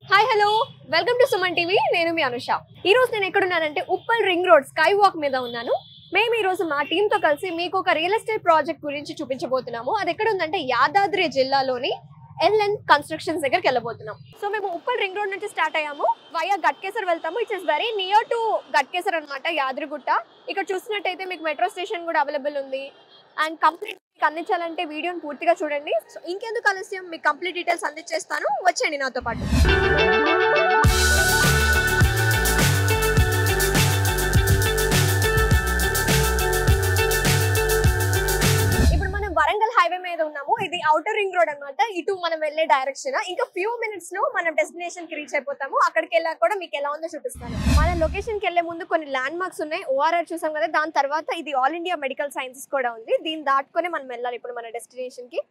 Hi hello welcome to Suman TV నేను మీ అనుష ఈ రోజు నేను ఎక్కడున్నానంటే Uppal ring road sky walk మీద ఉన్నాను మేము ఈ రోజు మా టీమ్ తో కలిసి మీకు ఒక రియల్ ఎస్టేట్ ప్రాజెక్ట్ గురించి చూపించబోతున్నాము అది ఎక్కడ ఉందంటే యాదాద్రి జిల్లాలోని ఎల్ఎన్ కన్స్ట్రక్షన్స్ దగ్గరికి వెళ్ళబోతున్నాం సో మేము ఉప్పల్ రింగ్ రోడ్ నుంచి స్టార్ట్ అయ్యాము వయా గట్కేసర్ వెళ్తాము it's is very near to Ghatkesar అనమాట యాదగిరిగుట్ట ఇక్కడ చూసినట్టయితే మీకు మెట్రో స్టేషన్ కూడా అవైలబుల్ ఉంది అండ్ కంప్లీట్ మీకు అందించాలంటే వీడియోని పూర్తిగా చూడండి సో ఇంకెందుకు ఆలస్యం మీకు కంప్లీట్ డీటెయిల్స్ అందించేస్తాను వచ్చేయండి నాతో పాటు ఇప్పుడు మనం వరంగల్ హైవే మీద ఉన్నాము ఇది అవుటర్ రింగ్ రోడ్ అన్నమాట ఇటు మనం వెళ్ళే డైరెక్షన్ ఇంకా ఫ్యూ మినిట్స్ లో మనం డెస్టినేషన్ కి రీచ్ అయిపోతాము అక్కడికి వెళ్ళాక కూడా మీకు ఎలా ఉందో చూపిస్తాను మన లొకేషన్ కి వెళ్లే ముందు కొన్ని ల్యాండ్ మార్క్స్ ఉన్నాయి ఓఆర్ఆర్ చూసాం కదా దాని తర్వాత ఇది ఆల్ ఇండియా మెడికల్ సైన్సెస్ కూడా ఉంది దీన్ని దాటుకొని మనం వెళ్ళాలి ఇప్పుడు మన డెస్టినేషన్ కి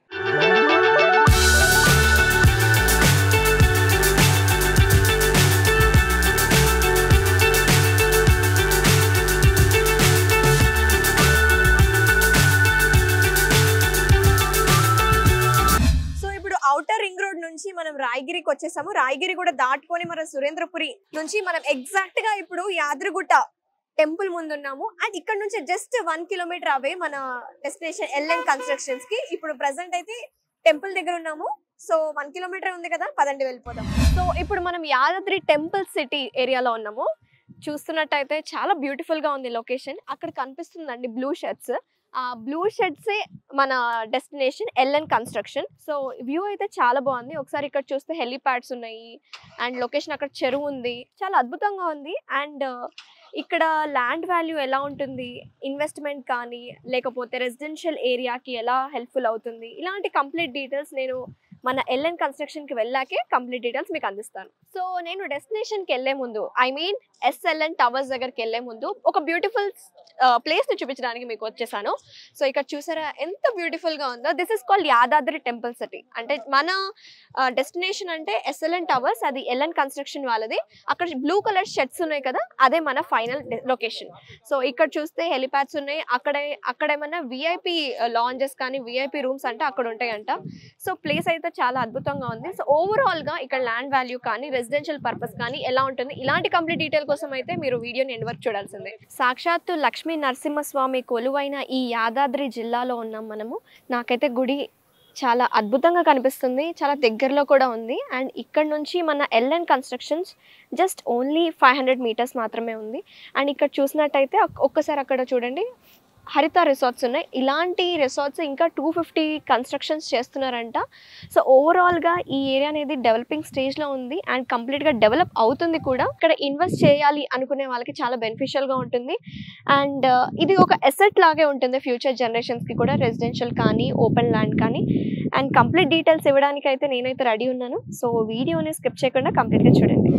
సో ఇప్పుడు అవుటర్ రింగ్ రోడ్ నుంచి మనం రాయగిరికి వచ్చేసాము రాయగిరి కూడా దాటుకొని మన సురేంద్రపురి నుంచి మనం ఎగ్జాక్ట్ గా ఇప్పుడు యాదగిరిగుట్ట టెంపుల్ ముందు ఉన్నాము అండ్ ఇక్కడ నుంచి జస్ట్ వన్ కిలోమీటర్ అవే మన డెస్టినేషన్ ఎల్ఎన్ కన్స్ట్రక్షన్స్ కి ఇప్పుడు ప్రెసెంట్ అయితే టెంపుల్ దగ్గర ఉన్నాము సో వన్ కిలోమీటర్ ఉంది కదా పదండి వెళ్ళిపోదాం సో ఇప్పుడు మనం యాదాద్రి టెంపుల్ సిటీ ఏరియాలో ఉన్నాము చూస్తున్నట్టయితే చాలా బ్యూటిఫుల్ గా ఉంది లొకేషన్ అక్కడ కనిపిస్తుందండి బ్లూ షర్ట్స్ ఆ బ్లూ షెడ్సే మన destination LN construction so view అయితే చాలా బాగుంది ఒకసారి ఇక్కడ చూస్తే హెలిప్యాడ్స్ ఉన్నాయి అండ్ లొకేషన్ అక్కడ చెరువు ఉంది చాలా అద్భుతంగా ఉంది అండ్ ఇక్కడ ల్యాండ్ వాల్యూ ఎలా ఉంటుంది ఇన్వెస్ట్మెంట్ కానీ లేకపోతే రెసిడెన్షియల్ ఏరియాకి ఎలా హెల్ప్ఫుల్ అవుతుంది ఇలాంటి కంప్లీట్ డీటెయిల్స్ నేను మన ఎల్ఎన్ కన్స్ట్రక్షన్కి వెళ్ళాకే కంప్లీట్ డీటెయిల్స్ మీకు అందిస్తాను సో నేను డెస్టినేషన్కి వెళ్ళే ముందు ఐ మీన్ ఎస్ఎల్ఎన్ టవర్స్ దగ్గరికి వెళ్ళే ముందు ఒక బ్యూటిఫుల్ ప్లేస్ని చూపించడానికి మీకు వచ్చేసాను సో ఇక్కడ చూసారా ఎంత బ్యూటిఫుల్ గా ఉందో this is called Yadadri temple city అంటే మన డెస్టినేషన్ అంటే ఎస్ఎల్ఎన్ టవర్స్ అది ఎల్ఎన్ కన్స్ట్రక్షన్ వాళ్ళది అక్కడ బ్లూ కలర్ షెడ్స్ ఉన్నాయి కదా అదే మన ఫైనల్ లొకేషన్ సో ఇక్కడ చూస్తే హెలిప్యాడ్స్ ఉన్నాయి అక్కడే అక్కడ ఏమన్నా విఐపి లాంజెస్ కానీ విఐపి రూమ్స్ అంటే అక్కడ ఉంటాయంట సో ప్లేస్ అయితే చాలా అద్భుతంగా ఉంది సో ఓవరాల్ గా ఇక్కడ ల్యాండ్ వాల్యూ కానీ రెసిడెన్షియల్ పర్పస్ కానీ ఎలా ఉంటుంది ఇలాంటి కంప్లీట్ డీటెయిల్ కోసం అయితే మీరు వీడియోని ఎండ్ వరకు చూడాల్సిందే సాక్షాత్తు లక్ష్మీ నరసింహస్వామి కొలువైన ఈ యాదాద్రి జిల్లాలో ఉన్నాం మనము నాకైతే గుడి చాలా అద్భుతంగా కనిపిస్తుంది చాలా దగ్గరలో కూడా ఉంది అండ్ ఇక్కడ నుంచి మన LN constructions just only five hundred metres మాత్రమే ఉంది అండ్ ఇక్కడ చూసినట్టయితే ఒక్- ఒక్కసారి అక్కడ చూడండి హరిత రిసార్ట్స్ ఉన్నాయి ఇలాంటి రిసార్ట్స్ ఇంకా టూ ఫిఫ్టీ కన్స్ట్రక్షన్స్ చేస్తున్నారంట సో ఓవరాల్గా ఈ ఏరియా అనేది డెవలపింగ్ స్టేజ్లో ఉంది అండ్ కంప్లీట్గా డెవలప్ అవుతుంది కూడా ఇక్కడ ఇన్వెస్ట్ చేయాలి అనుకునే వాళ్ళకి చాలా బెనిఫిషియల్గా ఉంటుంది అండ్ ఇది ఒక ఎసెట్ లాగే ఉంటుంది ఫ్యూచర్ జనరేషన్స్కి కూడా రెసిడెన్షియల్ కానీ ఓపెన్ ల్యాండ్ కానీ అండ్ కంప్లీట్ డీటెయిల్స్ ఇవ్వడానికి అయితే నేనైతే రెడీ ఉన్నాను సో వీడియోని స్కిప్ చేయకుండా కంప్లీట్గా చూడండి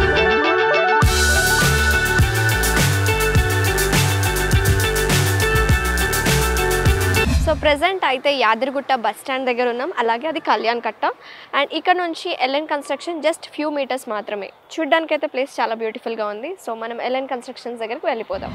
సో ప్రెసెంట్ అయితే యాదగిరిగుట్ట బస్ స్టాండ్ దగ్గర ఉన్నాం అలాగే అది కళ్యాణ్ కట్ట అండ్ ఇక్కడ నుంచి LN construction just few metres మాత్రమే చూడ్డానికి అయితే ప్లేస్ చాలా బ్యూటిఫుల్గా ఉంది సో మనం ఎల్ఎన్ కన్స్ట్రక్షన్స్ దగ్గరకు వెళ్ళిపోదాం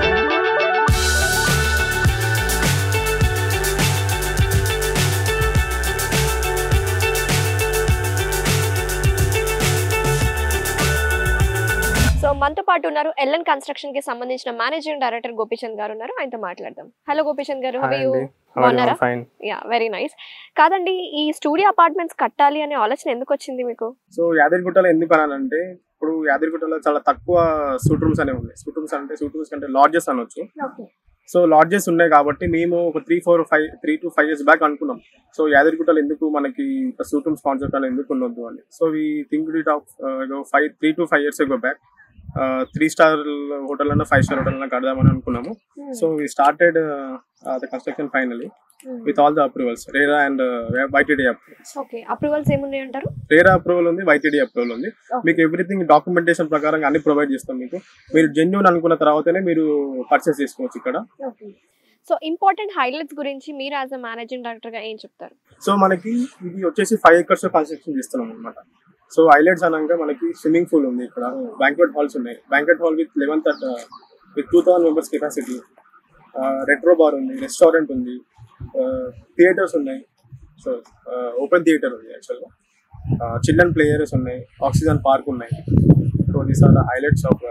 సో మనతో పాటు ఉన్నారు ఎల్ఎన్ కన్స్ట్రక్షన్ కి సంబంధించిన మేనేజింగ్ డైరెక్టర్ గోపిచంద్ గారు ఉన్నారు ఆయనతో మాట్లాడదాం hello Gopichand garu how you బాగున్నారా? ఫైన్ యా వెరీ నైస్ కాదండి ఈ స్టూడియో అపార్ట్మెంట్స్ కట్టాలి అనే ఆలోచన ఎందుకు వచ్చింది మీకు సో యాదగిరిగుట్టలో ఎందుకు అనాలంటే ఇప్పుడు యాదగిరిగుట్టలో చాలా తక్కువ సూట్ రూమ్స్ అనేవి ఉన్నాయి సూట్ రూమ్స్ అంటే సూట్ రూమ్స్ అంటే లాడ్జెస్ అనొచ్చు సో లాడ్జెస్ ఉన్నాయి కాబట్టి మేము ఒక three four five three two five years back అనుకున్నాం సో యాదగిరిగుట్టలో ఎందుకు మనకి సూట్ రూమ్స్ కాన్సెప్ట్ అనేది ఎందుకు ఉండొద్దు అని so we think it of five three two five years go back three star hotel అన్న ఫైవ్ స్టార్ హోటల్ అన్న కడదామని అనుకున్నాము so we started the construction finally with all the approvals RERA and YTD approvals okay approvals ఏమున్నాయి అంటారు RERA approval ఉంది YTD approval ఉంది Okay. మీకు everything documentation ప్రకారం అన్ని ప్రొవైడ్ చేస్తాం మీకు మీరు జెన్యున్ అనుకున్న తర్వాతనే మీరు పర్చేస్ చేసుకోవచ్చు ఇక్కడ సో ఇంపార్టెంట్ హైలైట్స్ గురించి మీరు యాజ్ అ మేనేజింగ్ డైరెక్టర్ గా ఏం చెప్తారు సో మనకి ఇది వచ్చేసి ఫైవ్ ఎకర్స్ కన్స్ట్రక్షన్ చేస్తున్నాం అనమాట సో హైలైట్స్ అనగా మనకి స్విమ్మింగ్ పూల్ ఉంది ఇక్కడ బ్యాంక్వెట్ హాల్స్ ఉన్నాయి banquet hall with eleven thirty with two thousand members capacity retro bar ఉంది రెస్టారెంట్ ఉంది థియేటర్స్ ఉన్నాయి సో ఓపెన్ థియేటర్ ఉంది యాక్చువల్గా చిల్డ్రన్ ప్లేయర్స్ ఉన్నాయి ఆక్సిజన్ పార్క్ ఉన్నాయి so these are the highlights of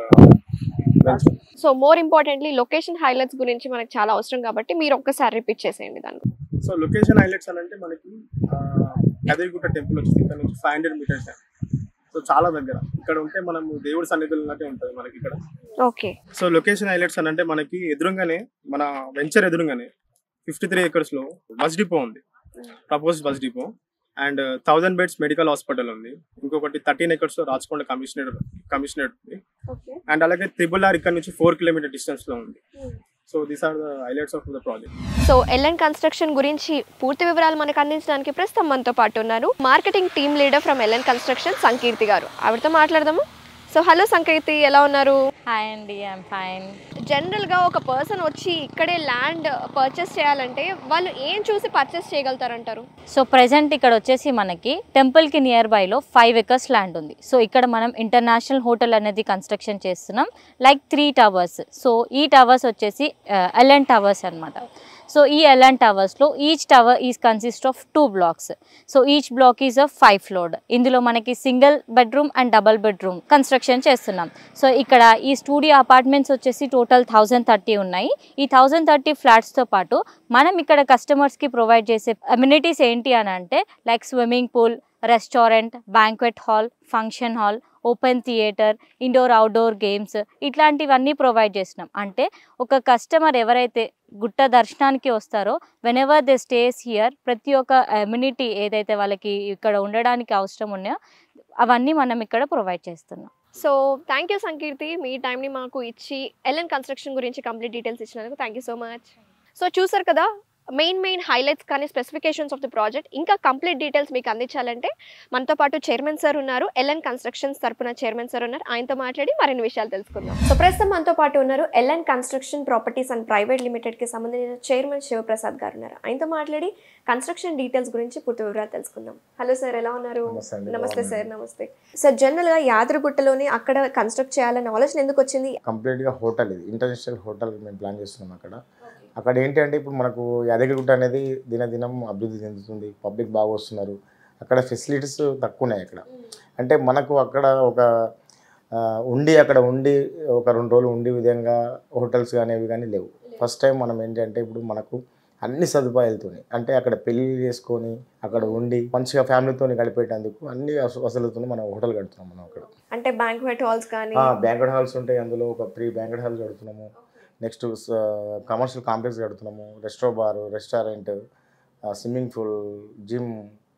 venture so more importantly location highlights గురించి మనకు చాలా అవసరం కాబట్టి మీరు ఒక్కసారి రిపీట్ చేసేయండి దాని గురించి. సో లొకేషన్ హైలైట్స్ అని అంటే మనకి కదిరిగుట్ట టెంపుల్ వచ్చేసి ఇక్కడ నుంచి ఫైవ్ హండ్రెడ్ మీటర్స్ సో చాలా దగ్గర ఇక్కడ ఉంటే మనము దేవుడి సన్నిధులు ఉన్నట్టే ఉంటుంది మనకి ఇక్కడ ఓకే సో లొకేషన్ హైలైట్స్ అని అంటే మనకి ఎదురుగానే మన వెంచర్ ఎదురుగానే ఫిఫ్టీ త్రీ ఎకర్స్ లో బస్ డిపో ఉంది propose bus depot and thousand beds medical hospital ఉంది ఇంకొకటి థర్టీన్ ఎకర్స్ లో రాచకొండ కమిషనర్ కమిషనర్ ఉంది ఓకే అండ్ అలాగే త్రిబుల్ ఆర్ ఇక్కడ నుంచి ఫోర్ కిలోమీటర్ డిస్టెన్స్ లో ఉంది so these are the highlights of the project so LN construction గురించి పూర్తి వివరాలు మనకు అందించడానికి ప్రస్తుతం మనతో పాటు ఉన్నారు marketing team leader from LN construction Sankeerthi garu ఆవిడతో మాట్లాడదాము సో హలో సంకీర్తి ఎలా ఉన్నారు హాయ్ అండి ఐఎమ్ ఫైన్ జనరల్గా ఒక పర్సన్ వచ్చి ఇక్కడే ల్యాండ్ పర్చేస్ చేయాలంటే వాళ్ళు ఏం చూసి పర్చేస్ చేయగలుగుతారంటారు సో ప్రజెంట్ ఇక్కడ వచ్చేసి మనకి టెంపుల్కి నియర్ బైలో ఫైవ్ ఎకర్స్ ల్యాండ్ ఉంది సో ఇక్కడ మనం ఇంటర్నేషనల్ హోటల్ అనేది కన్స్ట్రక్షన్ చేస్తున్నాం లైక్ త్రీ టవర్స్ సో ఈ టవర్స్ వచ్చేసి ఎల్ఎన్ టవర్స్ అన్నమాట సో ఈ ఎల్ఎన్ టవర్స్లో each tower is consist of two blocks so each block is of five floor ఇందులో మనకి single bedroom and double bedroom construction చేస్తున్నాం సో ఇక్కడ ఈ స్టూడియో అపార్ట్మెంట్స్ వచ్చేసి టోటల్ థౌజండ్ థర్టీ ఉన్నాయి ఈ థౌజండ్ థర్టీ ఫ్లాట్స్తో పాటు మనం ఇక్కడ కస్టమర్స్కి ప్రొవైడ్ చేసే అమ్యూనిటీస్ ఏంటి అని అంటే like swimming pool restaurant banquet hall function hall open theatre indoor outdoor games ఇట్లాంటివన్నీ ప్రొవైడ్ చేసినాం అంటే ఒక కస్టమర్ ఎవరైతే గుట్ట దర్శనానికి వస్తారో whenever they stays here ప్రతి ఒక్క అమ్యూనిటీ ఏదైతే వాళ్ళకి ఇక్కడ ఉండడానికి అవసరం ఉన్నాయో అవన్నీ మనం ఇక్కడ ప్రొవైడ్ చేస్తున్నాం సో థ్యాంక్ యూ సంకీర్తి మీ టైంని మాకు ఇచ్చి ఎల్ఎన్ కన్స్ట్రక్షన్ గురించి కంప్లీట్ డీటెయిల్స్ ఇచ్చినందుకు thank you so much so చూసారు కదా మెయిన్ మెయిన్ హైలైట్స్ కానీ స్పెసిఫికేషన్స్ ఆఫ్ ద ప్రాజెక్ట్ ఇంకా కంప్లీట్ డీటెయిల్స్ మీకు అందించాలంటే మనతో పాటు చైర్మన్ సార్ ఉన్నారు ఎల్ఎన్ కన్స్ట్రక్షన్స్ తరపున చైర్మన్ సార్ ఉన్నారు ఆయనతో మాట్లాడి మరిన్ని విషయాలు తెలుసుకుందాం సో ప్రస్తుతం మనతో పాటు ఉన్నారు LN construction properties and private limited కి సంబంధించిన చైర్మన్ శివప్రసాద్ గారు ఉన్నారు ఆయనతో మాట్లాడి కన్స్ట్రక్షన్ డీటెయిల్స్ గురించి పూర్తి వివరాలు తెలుసుకుందాం హలో సార్ ఎలా ఉన్నారు నమస్తే అండి, నమస్తే బాగున్నాను. సార్ నమస్తే సార్ జనరల్ గా యాదగిరిగుట్టలోనే అక్కడ కన్స్ట్రక్ట్ చేయాలన్న ఆలోచన ఎందుకు వచ్చింది కంప్లీట్గా హోటల్ ఇది ఇంటర్నేషనల్ హోటల్ మేము ప్లాన్ చేస్తున్నాం అక్కడ అక్కడ ఏంటి అంటే ఇప్పుడు మనకు యాదగిరిగుట్ట అనేది దినదినం అభివృద్ధి చెందుతుంది పబ్లిక్ బాగా వస్తున్నారు అక్కడ ఫెసిలిటీస్ తక్కువ ఉన్నాయి అక్కడ అంటే మనకు అక్కడ ఒక ఆ, ఉండి అక్కడ ఉండి ఒక రెండు రోజులు ఉండి విధంగా హోటల్స్ కానీ అవి కానీ లేవు ఫస్ట్ టైం మనం ఏంటంటే ఇప్పుడు మనకు అన్ని సదుపాయాలతోని అంటే అక్కడ పెళ్లి చేసుకొని అక్కడ ఉండి మంచిగా ఫ్యామిలీతో గడిపేటందుకు అన్ని వస- వసతులతో మనం హోటల్ కడుతున్నాం మనం అక్కడ అంటే బ్యాంక్వెట్ హాల్స్ కానీ బ్యాంకెట్ హాల్స్ ఉంటాయి అందులో ఒక త్రీ బ్యాంకెట్ హాల్స్ కడుతున్నాము నెక్స్ట్ కమర్షియల్ కాంప్లెక్స్ కడుతున్నాము resto bar restaurant swimming pool gym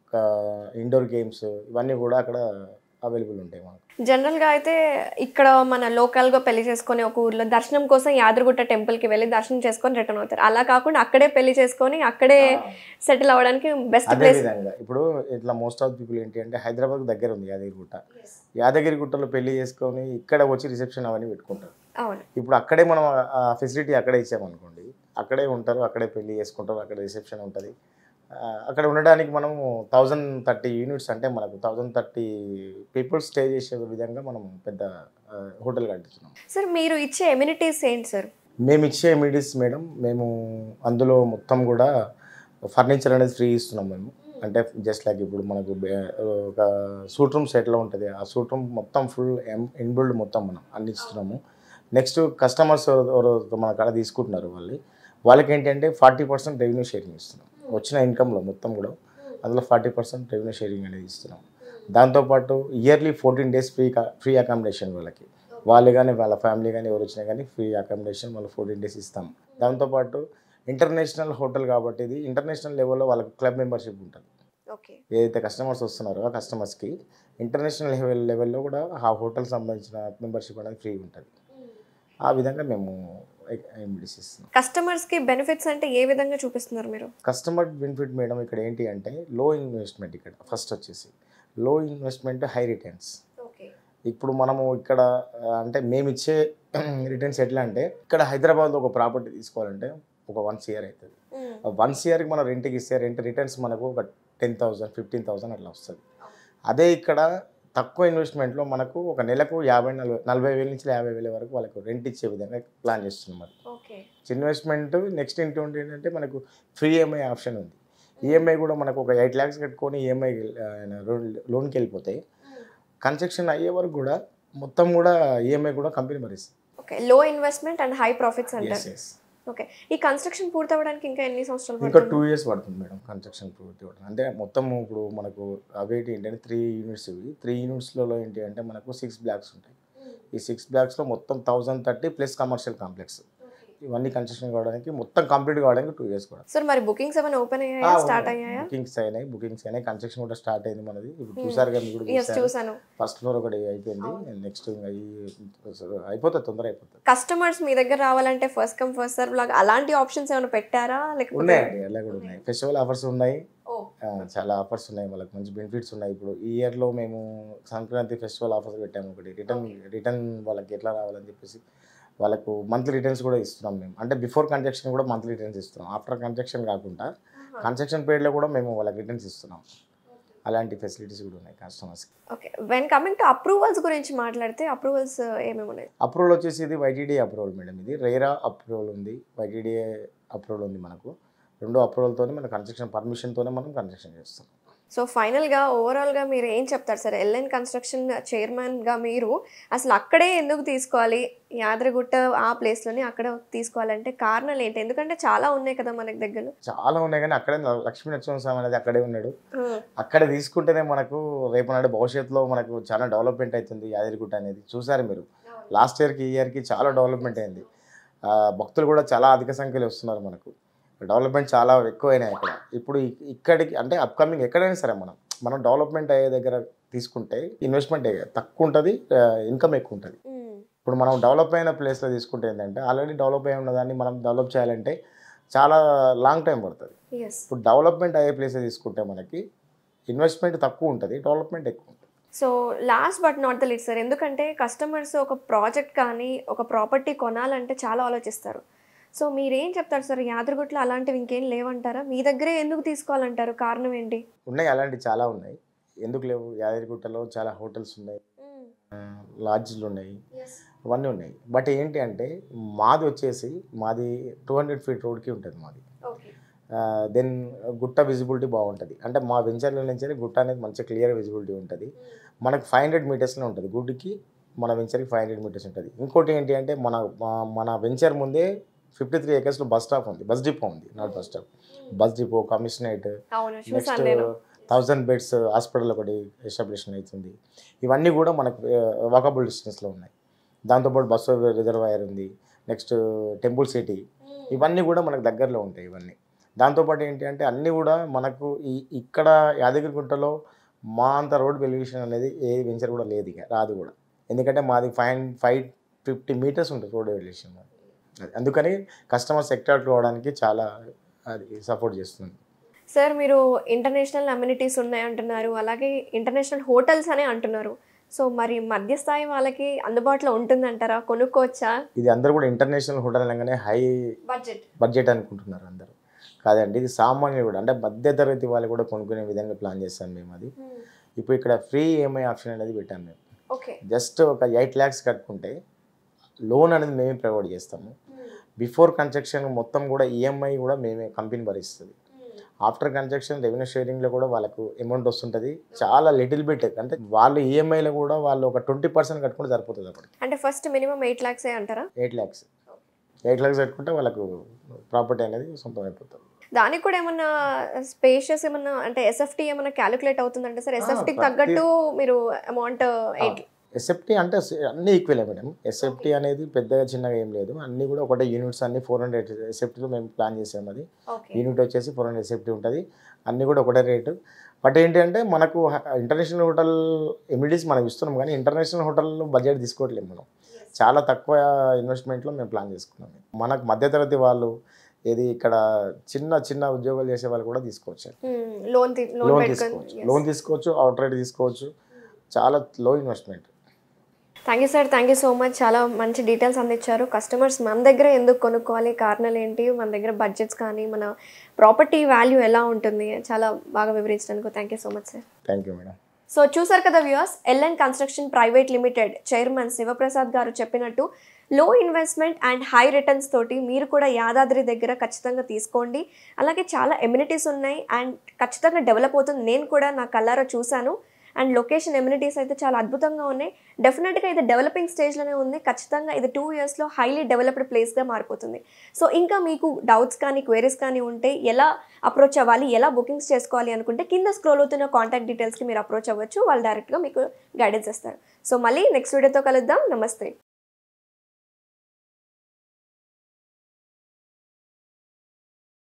indoor games ఇవన్నీ కూడా అక్కడ అవైలబుల్ ఉంటాయి మనకు జనరల్ గా అయితే ఇక్కడ మన లోకల్ గా పెళ్లి చేసుకొని ఒక ఊర్లో దర్శనం కోసం యాదగిరిగుట్ట టెంపుల్ కి వెళ్ళి దర్శనం చేసుకొని రిటర్న్ అవుతారు అలా కాకుండా అక్కడే పెళ్లి చేసుకొని అక్కడే సెటిల్ అవ్వడానికి బెస్ట్ అదే ప్లేస్ విధంగా ఇప్పుడు ఇట్లా మోస్ట్ ఆఫ్ పీపుల్ ఏంటి అంటే హైదరాబాద్ దగ్గర ఉంది యాదగిరిగుట్ట యాదగిరిగుట్టలో పెళ్లి చేసుకొని ఇక్కడ వచ్చి రిసెప్షన్ అవన్నీ పెట్టుకుంటారు అవును ఇప్పుడు అక్కడే మనం ఆ ఫెసిలిటీ అక్కడే ఇచ్చామనుకోండి అక్కడే ఉంటారు అక్కడే పెళ్లి చేసుకుంటారు అక్కడ రిసెప్షన్ ఉంటుంది అక్కడ ఉండడానికి మనము థౌజండ్ థర్టీ యూనిట్స్ అంటే మనకు థౌజండ్ థర్టీ పీపుల్ స్టే చేసే విధంగా మనం పెద్ద హోటల్ కట్టిస్తున్నాం సార్ మీరు ఇచ్చే ఎమ్యూనిటీస్ ఏంటి సార్ మేము ఇచ్చే ఎమిడీస్ మేడం మేము అందులో మొత్తం కూడా ఫర్నిచర్ అనేది ఫ్రీ ఇస్తున్నాం మేము అంటే జస్ట్ లైక్ ఇప్పుడు మనకు బే- ఒక సూట్ రూమ్స్ ఎట్లా ఉంటుంది ఆ సూట్ రూమ్ మొత్తం ఫుల్ ఇన్బిల్డ్ మొత్తం మనం అన్ని ఇస్తున్నాము నెక్స్ట్ కస్టమర్స్ ఎవరు మన కాడ తీసుకుంటున్నారు వాళ్ళు వాళ్ళకి ఏంటంటే ఫార్టీ పర్సెంట్ రెవెన్యూ షేరింగ్ ఇస్తున్నాం వచ్చిన ఇన్కంలో మొత్తం కూడా అందులో ఫార్టీ పర్సెంట్ రెవెన్యూ షేరింగ్ అనేది ఇస్తున్నాం దాంతోపాటు yearly fourteen days free free accommodation వాళ్ళకి వాళ్ళు కానీ వాళ్ళ ఫ్యామిలీ కానీ ఎవరు వచ్చినా కానీ ఫ్రీ అకామిడేషన్ వాళ్ళు ఫోర్టీన్ డేస్ ఇస్తాం దాంతోపాటు ఇంటర్నేషనల్ హోటల్ కాబట్టి ఇది ఇంటర్నేషనల్ లెవెల్లో వాళ్ళకి క్లబ్ మెంబర్షిప్ ఉంటుంది ఓకే ఏదైతే కస్టమర్స్ వస్తున్నారో ఆ కస్టమర్స్కి ఇంటర్నేషనల్ లెవెల్ లెవెల్లో కూడా ఆ హోటల్ సంబంధించిన మెంబర్షిప్ అనేది ఫ్రీ ఉంటుంది ఆ విధంగా మేము ఎంబీడీస్ ఇస్తున్నాం కస్టమర్స్ కి బెనిఫిట్స్ అంటే ఏ విధంగా చూపిస్తున్నారు మీరు కస్టమర్ బెనిఫిట్ మేడం ఇక్కడ ఏంటి అంటే లో ఇన్వెస్ట్మెంట్ ఇక్కడ ఫస్ట్ వచ్చేసి లో ఇన్వెస్ట్మెంట్ హై రిటర్న్స్ ఓకే ఇప్పుడు మనము ఇక్కడ ఆ, అంటే మేము ఇచ్చే రిటర్న్స్ ఎట్లా అంటే ఇక్కడ హైదరాబాద్లో ఒక ప్రాపర్టీ తీసుకోవాలంటే ఒక వన్ ఇయర్ అవుతుంది వన్ ఇయర్కి మనం రెంట్కి ఇస్తే రెంట్ రిటర్న్స్ మనకు ఒక టెన్ థౌసండ్ ఫిఫ్టీన్ థౌసండ్ అట్లా వస్తుంది అదే ఇక్కడ తక్కువ ఇన్వెస్ట్మెంట్లో మనకు ఒక నెలకు యాభై నలభై నలభై వేల నుంచి యాభై వేల వరకు వాళ్ళకు రెంట్ ఇచ్చే విధంగా ప్లాన్ చేస్తున్నాం మరి ఓకే ఇన్వెస్ట్మెంట్ నెక్స్ట్ ఏంటి ఏంటంటే మనకు ఫ్రీ ఈఎంఐ ఆప్షన్ ఉంది ఈఎంఐ కూడా మనకు ఒక ఎయిట్ ల్యాక్స్ కట్టుకొని ఈఎంఐ లోన్కి వెళ్ళిపోతాయి కన్స్ట్రక్షన్ అయ్యే వరకు కూడా మొత్తం కూడా ఈఎంఐ కూడా కంపెనీ భరిస్తుంది okay low investment and high profits yes అంటారు ఎస్ ఓకే ఈ కన్స్ట్రక్షన్ పూర్తవడానికి ఇంకా ఎన్ని సంవత్సరాలు ఇంకా పడుతుంది టూ ఇయర్స్ పడుతుంది మేడం కన్స్ట్రక్షన్ పూర్తి అవ్వడం. అంటే మొత్తం ఇప్పుడు మనకు అవేటి ఏంటంటే త్రీ యూనిట్స్ ఇవి త్రీ యూనిట్స్లలో ఏంటి అంటే మనకు సిక్స్ బ్లాక్స్ ఉంటాయి ఈ సిక్స్ బ్లాక్స్లో మొత్తం thousand thirty plus commercial complex ఇవన్నీ కన్స్ట్రక్షన్ కావడానికి మొత్తం కంప్లీట్ కావడానికి టూ ఇయర్స్ కూడా సార్ మరి బుకింగ్స్ ఏమైనా ఓపెన్ అయ్యాయా స్టార్ట్ అయ్యాయా బుకింగ్స్ అయినాయి బుకింగ్స్ అయినాయి కన్స్ట్రక్షన్ కూడా స్టార్ట్ అయింది మనది ఇప్పుడు చూసారు కదా మీరు ఎస్ కూడా చూసాను ఫస్ట్ ఫ్లోర్ ఒకటి అయిపోయింది నెక్స్ట్ ఇంకా ఈ అయిపోతుంది తొందర అయిపోతుంది కస్టమర్స్ మీ దగ్గర రావాలంటే ఫస్ట్ కమ్ ఫస్ట్ సర్వ్ లాగా అలాంటి ఆప్షన్స్ ఏమైనా పెట్టారా లేకపోతే ఉన్నాయండి అలా కూడా ఉన్నాయి ఫెస్టివల్ ఆఫర్స్ ఉన్నాయి ఓ ఆ, చాలా ఆఫర్స్ ఉన్నాయి వాళ్ళకి మంచి బెనిఫిట్స్ ఉన్నాయి ఇప్పుడు ఈ ఇయర్లో మేము సంక్రాంతి ఫెస్టివల్ ఆఫర్స్ పెట్టాము ఒకటి రిటర్న్ రిటర్న్ వాళ్ళకి ఎట్లా రావాలని చెప్పేసి వాళ్ళకు మంత్లీ రిటర్న్స్ కూడా ఇస్తున్నాం మేము అంటే బిఫోర్ కన్స్ట్రక్షన్ కూడా మంత్లీ రిటర్న్స్ ఇస్తున్నాం ఆఫ్టర్ కన్స్ట్రక్షన్ కాకుండా కన్స్ట్రక్షన్ పీరియడ్లో కూడా మేము వాళ్ళకి రిటర్న్స్ ఇస్తున్నాం అలాంటి ఫెసిలిటీస్ కూడా ఉన్నాయి కస్టమర్స్కి okay when coming to approvals గురించి మాట్లాడితే అప్రూవల్స్ ఏమేమి ఉన్నాయి అప్రూవల్ వచ్చేసి ఇది వైటీడీ అప్రూవల్ మేడం ఇది రేరా అప్రూవల్ ఉంది వైటీడీ అప్రూవల్ ఉంది మనకు రెండు అప్రూవల్తోనే మన కన్స్ట్రక్షన్ పర్మిషన్తోనే మనం కన్స్ట్రక్షన్ చేస్తాం సో ఫైనల్గా ఓవరాల్గా మీరు ఏం చెప్తారు సార్ ఎల్ఎన్ కన్స్ట్రక్షన్ చైర్మన్గా మీరు అసలు అక్కడే ఎందుకు తీసుకోవాలి యాదగిరిగుట్ట ఆ ప్లేస్లోనే అక్కడ తీసుకోవాలంటే కారణాలు ఏంటి ఎందుకంటే చాలా ఉన్నాయి కదా మనకి దగ్గర చాలా ఉన్నాయి కానీ అక్కడే లక్ష్మీ నరసింహస్వామి అనేది అక్కడే ఉన్నాడు అక్కడ తీసుకుంటేనే మనకు రేపు నాడు భవిష్యత్తులో మనకు చాలా డెవలప్మెంట్ అవుతుంది యాదగిరిగుట్ట అనేది చూసారు మీరు లాస్ట్ ఇయర్కి ఈ ఇయర్కి చాలా డెవలప్మెంట్ అయింది ఆ, భక్తులు కూడా చాలా అధిక సంఖ్యలో వస్తున్నారు మనకు డెవలప్మెంట్ చాలా ఎక్కువైనాయి అక్కడ ఇప్పుడు ఇ- ఇక్కడికి అంటే అప్కమింగ్ ఎక్కడైనా సరే మనం మనం డెవలప్మెంట్ అయ్యే దగ్గర తీసుకుంటే ఇన్వెస్ట్మెంట్ తక్కువ ఉంటుంది ఇన్కమ్ ఎక్కువ ఉంటుంది ఇప్పుడు మనం డెవలప్ అయిన ప్లేస్లో తీసుకుంటే ఏంటంటే ఆల్రెడీ డెవలప్ అయి ఉన్నదాన్ని మనం డెవలప్ చేయాలంటే చాలా లాంగ్ టైం పడుతుంది ఎస్ ఇప్పుడు డెవలప్మెంట్ అయ్యే ప్లేస్ తీసుకుంటే మనకి ఇన్వెస్ట్మెంట్ తక్కువ ఉంటుంది డెవలప్మెంట్ ఎక్కువ ఉంటుంది so last but not the lead sir ఎందుకంటే కస్టమర్స్ ఒక ప్రాజెక్ట్ కానీ ఒక ప్రాపర్టీ కొనాలంటే చాలా ఆలోచిస్తారు సో మీరేం చెప్తారు సార్ యాదగిరిగుట్లో అలాంటివి ఇంకేం లేవంటారా మీ దగ్గరే ఎందుకు తీసుకోవాలంటారు కారణం ఏంటి ఉన్నాయి అలాంటివి చాలా ఉన్నాయి ఎందుకు లేవు యాదగిరిగుట్టలో చాలా హోటల్స్ ఉన్నాయి లాడ్జ్లు ఉన్నాయి అవన్నీ ఉన్నాయి బట్ ఏంటి అంటే మాది వచ్చేసి మాది టూ హండ్రెడ్ ఫీట్ రోడ్కి ఉంటుంది మాది ఓకే దెన్ గుట్ట విజిబిలిటీ బాగుంటుంది అంటే మా వెంచర్ల నుంచి గుట్ట అనేది మంచి క్లియర్ విజిబిలిటీ ఉంటుంది మనకు ఫైవ్ హండ్రెడ్ మీటర్స్లో ఉంటుంది గుడ్డుకి మన వెంచర్కి ఫైవ్ హండ్రెడ్ మీటర్స్ ఉంటుంది ఇంకోటి ఏంటి అంటే మన మా- మన వెంచర్ ముందే ఫిఫ్టీ త్రీ ఏకర్స్లో బస్ స్టాప్ ఉంది బస్ డిపో ఉంది not bus stop bus depot commissionerate అవును నెక్స్ట్ చూసాను నేను థౌజండ్ బెడ్స్ హాస్పిటల్ ఒకటి ఎస్టాబ్లిషన్ అవుతుంది ఇవన్నీ కూడా మనకు వాకబుల్ డిస్టెన్స్లో ఉన్నాయి దాంతోపాటు బస్సు రిజర్వాయర్ ఉంది నెక్స్ట్ టెంపుల్ సిటీ ఇవన్నీ కూడా మనకు దగ్గరలో ఉంటాయి ఇవన్నీ దాంతోపాటు ఏంటి అంటే అన్నీ కూడా మనకు ఈ ఇక్కడ యాదగిరిగుట్టలో మా అంత రోడ్ వెలివేషన్ అనేది ఏ వెంచర్ కూడా లేదు ఇక రాదు కూడా ఎందుకంటే మాది ఫైవ్ ఫైవ్ ఫిఫ్టీ మీటర్స్ ఉంటుంది రోడ్ వెలివేషన్ అది అందుకని కస్టమర్స్ అట్రాక్ట్ కావడానికి చాలా అది సపోర్ట్ చేస్తుంది సార్ మీరు ఇంటర్నేషనల్ అమ్యూనిటీస్ ఉన్నాయి అంటున్నారు అలాగే ఇంటర్నేషనల్ హోటల్స్ అనే అంటున్నారు సో మరి మధ్యస్థాయి వాళ్ళకి అందుబాటులో ఉంటుందంటారా కొనుక్కోవచ్చా ఇది అందరూ కూడా ఇంటర్నేషనల్ హోటల్ అనగానే హై బడ్జెట్ బడ్జెట్ అనుకుంటున్నారు అందరూ కాదండి ఇది సామాన్యులు కూడా అంటే మధ్యతరగతి వాళ్ళు కూడా కొనుక్కునే విధంగా ప్లాన్ చేస్తాం మేము అది ఇప్పుడు ఇక్కడ ఫ్రీ ఈఎంఐ ఆప్షన్ అనేది పెట్టాం మేము ఓకే జస్ట్ ఒక ఎయిట్ ల్యాక్స్ కట్టుకుంటే లోన్ అనేది మేమే ప్రొవైడ్ చేస్తాము బిఫోర్ కన్స్ట్రక్షన్ మొత్తం కూడా ఈఎంఐ కూడా మేమే కంపెనీ భరిస్తుంది ఆఫ్టర్ కన్స్ట్రక్షన్ రెవెన్యూ షేరింగ్లో కూడా వాళ్ళకు అమౌంట్ వస్తుంటుంది చాలా లిటిల్ బిట్ అంటే వాళ్ళు ఈఎంఐలో కూడా వాళ్ళు ఒక ట్వంటీ పర్సెంట్ కట్టుకుంటే సరిపోతుంది అప్పటికి అంటే ఫస్ట్ మినిమం ఎయిట్ ల్యాక్సే అంటారా ఎయిట్ ల్యాక్స్ ఎయిట్ ల్యాక్స్ కట్టుకుంటే వాళ్ళకు ప్రాపర్టీ అనేది సొంతం అయిపోతుంది దానికి కూడా ఏమన్నా స్పేషియస్ ఏమన్నా అంటే ఎస్ఎఫ్టీ ఏమన్నా క్యాలిక్యులేట్ అవుతుందంటే సార్ ఎస్ఎఫ్టీకి ప్రతి- తగ్గట్టు మీరు అమౌంట్ ఎయిట్ ఎస్ఎఫ్టీ అంటే స- అన్ని ఈక్వలే మేడం ఎస్ఎఫ్టీ అనేది పెద్దగా చిన్నగా ఏం లేదు అన్ని కూడా ఒకటే యూనిట్స్ అన్ని ఫోర్ హండ్రెడ్ ఎస్ఎఫ్టీలో మేము ప్లాన్ చేసాము అది ఓకే యూనిట్ వచ్చేసి ఫోర్ హండ్రెడ్ ఎస్ఎఫ్టీ ఉంటుంది అన్ని కూడా ఒకటే రేటు బట్ ఏంటి అంటే మనకు ఇంటర్నేషనల్ హోటల్ ఎమిడీస్ మనం ఇస్తున్నాం కానీ ఇంటర్నేషనల్ హోటల్లో బడ్జెట్ తీసుకోవట్లేము మనం చాలా తక్కువ ఇన్వెస్ట్మెంట్లో మేము ప్లాన్ చేసుకున్నాం మనకు మధ్యతరగతి వాళ్ళు ఏది ఇక్కడ చిన్న చిన్న ఉద్యోగాలు చేసే వాళ్ళు కూడా తీసుకోవచ్చు లోన్ లోన్ లోన్ పెట్టుకొని తీసుకోవచ్చు లోన్ తీసుకోవచ్చు అవుట్ రైట్ తీసుకోవచ్చు చాలా low investment thank you sir thank you so much చాలా మంచి డీటెయిల్స్ అందించారు కస్టమర్స్ మన దగ్గర ఎందుకు కొనుక్కోవాలి కారణాలు ఏంటి మన దగ్గర బడ్జెట్స్ కానీ మన ప్రాపర్టీ వాల్యూ ఎలా ఉంటుంది చాలా బాగా వివరించినందుకు thank you so much sir thank you madam so చూసారు కదా viewers LN construction private limited chairman Shivaprasad garu చెప్పినట్టు లో ఇన్వెస్ట్మెంట్ అండ్ హై రిటర్న్స్ తోటి మీరు కూడా యాదాద్రి దగ్గర ఖచ్చితంగా తీసుకోండి అలాగే చాలా ఎమ్యూనిటీస్ ఉన్నాయి అండ్ ఖచ్చితంగా డెవలప్ అవుతుంది నేను కూడా నా కల్లారా చూశాను అండ్ లొకేషన్ ఎమ్యూనిటీస్ అయితే చాలా అద్భుతంగా ఉన్నాయి డెఫినెట్గా ఇది డెవలపింగ్ స్టేజ్లోనే ఉంది ఖచ్చితంగా ఇది టూ ఇయర్స్లో హైలీ డెవలప్డ్ ప్లేస్గా మారిపోతుంది సో ఇంకా మీకు డౌట్స్ కానీ క్వైరీస్ కానీ ఉంటే ఎలా అప్రోచ్ అవ్వాలి ఎలా బుకింగ్స్ చేసుకోవాలి అనుకుంటే కింద స్క్రోల్ అవుతున్న కాంటాక్ట్ డీటెయిల్స్కి మీరు అప్రోచ్ అవ్వచ్చు వాళ్ళు డైరెక్ట్గా మీకు గైడెన్స్ ఇస్తారు సో మళ్ళీ నెక్స్ట్ వీడియోతో కలుద్దాం నమస్తే